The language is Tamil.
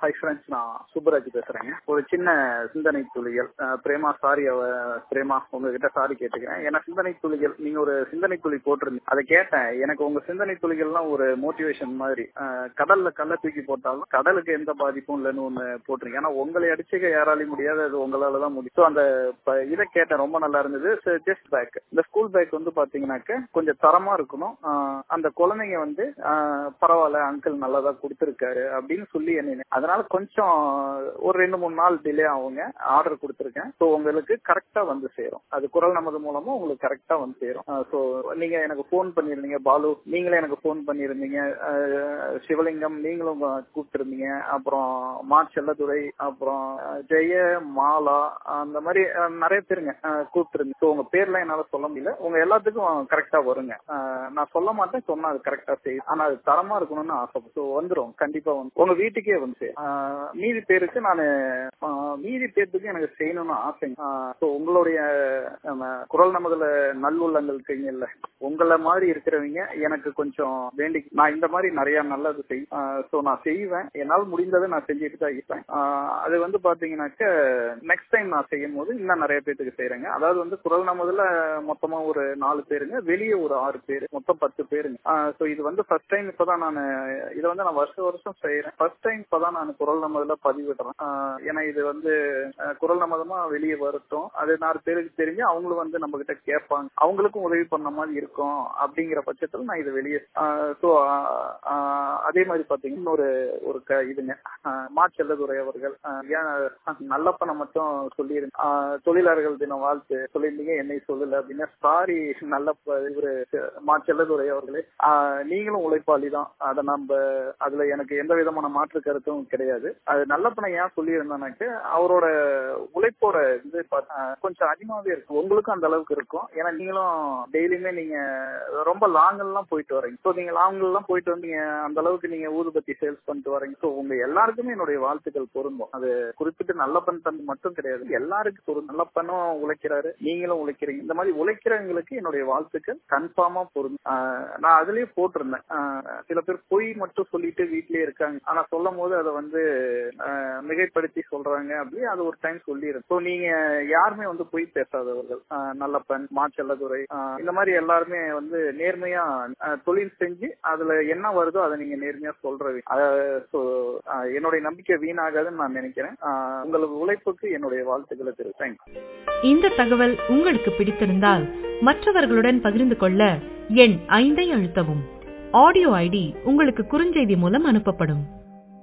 ஹை ஃப்ரெண்ட்ஸ் நான் சுப்பராஜ் பேசுறேங்க ஒரு சின்ன சிந்தனை துளிகள் அஹ், பிரேமா சாரி அவ பிரேமா உங்ககிட்ட சாரி கேட்டுக்கிறேன் ஏன்னா சிந்தனை துளிகள் நீங்க ஒரு சிந்தனை துளி போட்டிருந்தீங்க அதை கேட்டேன் எனக்கு உங்க சிந்தனை துளிகள்லாம் ஒரு மோட்டிவேஷன் மாதிரி அஹ், கடல்ல கல்ல தூக்கி போட்டாலும் கடலுக்கு எந்த பாதிப்பும் இல்லைன்னு ஒண்ணு போட்டிருக்கீங்க ஏன்னா உங்களை அடிச்சுக்க யாராலையும் முடியாது அது உங்களால தான் முடியும் So, அந்த ப- இதை கேட்டேன் ரொம்ப நல்லா இருந்தது ஜஸ்ட் பேக் இந்த ஸ்கூல் பேக் வந்து பாத்தீங்கன்னாக்க கொஞ்சம் தரமா இருக்கணும் ஆஹ் அந்த குழந்தைங்க வந்து ஆஹ் பரவாயில்ல அங்கிள் நல்லதா கொடுத்துருக்காரு அப்படின்னு சொல்லி என்ன அதனால கொஞ்சம் ஒரு ரெண்டு மூணு நாள் டிலே ஆகுங்க ஆர்டர் கொடுத்துருக்கேன் ஸோ உங்களுக்கு கரெக்டா வந்து சேரும் அது குரல் நமது மூலமா உங்களுக்கு கரெக்டா வந்து சேரும் ஸோ நீங்க எனக்கு ஃபோன் பண்ணிருந்தீங்க பாலு நீங்களே எனக்கு ஃபோன் பண்ணிருந்தீங்க ஆஹ் சிவலிங்கம் நீங்களும் கூப்பிட்டுருந்தீங்க அப்புறம் மா செல்லதுரை அப்புறம் ஆஹ் ஜெய மாலா அந்த மாதிரி ஆஹ் நிறைய பேருங்க கூப்பிட்டுருந்தீங்க ஸோ உங்க பேர்லாம் என்னால சொல்ல முடியல உங்க எல்லாத்துக்கும் கரெக்டா வருங்க ஆஹ் நான் சொல்ல மாட்டேன் சொன்னா அது கரெக்டா செய்யும் ஆனா அது தரமா இருக்கணும்னு ஆசை ஸோ வந்துரும் கண்டிப்பா வந்து உங்க வீட்டுக்கே வந்து சேரும். ஆஹ் மீதி பேருக்கு நான் மீதி பேருக்கு எனக்கு செய்யணும்னு ஆசைங்க ஸோ உங்களுடைய நம்ம குரல் நமதுல நல்லுள்ளங்கள் இருக்கீங்கல்ல உங்களை மாதிரி இருக்கிறவங்க எனக்கு கொஞ்சம் வேண்டி நான் இந்த மாதிரி நிறைய நல்லது செய் ஸோ நான் செய்வேன் என்னால் முடிந்ததை நான் செஞ்சுட்டு தான் இருப்பேன் ஆஹ் அது வந்து பாத்தீங்கன்னாக்க நெக்ஸ்ட் டைம் நான் செய்யும் போது இன்னும் நிறைய பேருக்கு செய்யறேங்க அதாவது வந்து குரல் நமதுல மொத்தமா ஒரு நாலு பேருங்க வெளியே ஒரு ஆறு பேர் மொத்தம் பத்து பேருங்க ஸோ இது வந்து ஃபர்ஸ்ட் டைம் இப்பதான் நான் இதை வந்து நான் வருஷம் வருஷம் செய்யறேன் ஃபர்ஸ்ட் டைம் இப்பதான் நான் குரல் நமதுல பதிவிடுறேன் ஆஹ் ஏன்னா இது வந்து அஹ், குரல் நமதமா வெளியே வரட்டும் அது நாலு பேருக்கு தெரிஞ்சு அவங்களும் வந்து நம்ம கிட்ட கேட்பாங்க அவங்களுக்கும் உதவி பண்ண மாதிரி இருக்கும் அப்படிங்கிற பட்சத்துல நான் இது வெளியே ஸோ அதே மாதிரி பாத்தீங்கன்னா இன்னொரு ஒரு க இதுங்க ஆஹ், மா செல்லதுரை அவர்கள் ஆஹ், ஏன் நல்லப்பனை மட்டும் சொல்லியிருந்தேன் ஆஹ், தொழிலாளர்கள் தினம் வாழ்த்து சொல்லியிருந்தீங்க என்னை சொல்லல அப்படின்னா சாரி நல்லப்ப இவரு மா செல்லதுரை அவர்களே ஆஹ், நீங்களும் உழைப்பாளி தான் அதை நம்ம அதுல எனக்கு எந்த விதமான மாற்று கருத்தும் கிடையாது அது நல்லப்பனை ஏன் சொல்லியிருந்தானாக்க அவரோட உழைப்போட இது பாத்தா- ஆஹ், கொஞ்சம் அதிகமாவே இருக்கும் உங்களுக்கும் அந்த அளவுக்கு இருக்கும் ஏன்னா நீங்களும் டெய்லியுமே நீங்க ரொம்ப லாங் எல்லாம் போயிட்டு வரீங்க ஸோ நீங்க லாங் எல்லாம் போயிட்டு வந்து நீங்க அந்த அளவுக்கு நீங்க ஊதுபத்தி சேல்ஸ் பண்ணிட்டு வரீங்க ஸோ உங்க எல்லாருக்குமே என்னுடைய வாழ்த்துக்கள் பொருந்தும் அது குறிப்பிட்டு நல்லப்பன் தந்து மட்டும் கிடையாது எல்லாருக்கும் ஒரு நல்லப்பனும் உழைக்கிறாரு நீங்களும் உழைக்கிறீங்க இந்த மாதிரி உழைக்கிறவங்களுக்கு என்னுடைய வாழ்த்துக்கள் கன்ஃபார்மா பொருந்தும் ஆஹ் நான் அதுலயே போட்டிருந்தேன் ஆஹ் சில பேர் பொய் மட்டும் சொல்லிட்டு வீட்லயே இருக்காங்க ஆனா சொல்லும் போது அதை வந்து ஆஹ் மிகைப்படுத்தி சொல்றாங்க அப்படி அது ஒரு டைம் சொல்லிடுறேன் ஸோ நீங்க யாருமே வந்து பொய் பேசாதவர்கள் ஆஹ் நல்லப்பன் மாச்செல்லதுரை ஆஹ் இந்த மாதிரி எல்லாருமே வந்து நேர்மையா ஆஹ் தொழில் செஞ்சு அதுல என்ன வருதோ அதை நீங்க நேர்மையா சொல்றது ஸோ என்னுடைய நம்பிக்கை வீணாகாதுன்னு நான் நினைக்கிறேன் ஆஹ் உங்களுக்கு உழைப்புக்கு என்னுடைய வாழ்த்துக்களை தெரிவித்தேன் இந்த தகவல் உங்களுக்கு பிடித்திருந்தால் மற்றவர்களுடன் பகிர்ந்து கொள்ள எண் ஐந்தை அழுத்தவும் ஆடியோ ஐடி உங்களுக்கு குறுஞ்செய்தி மூலம் அனுப்பப்படும்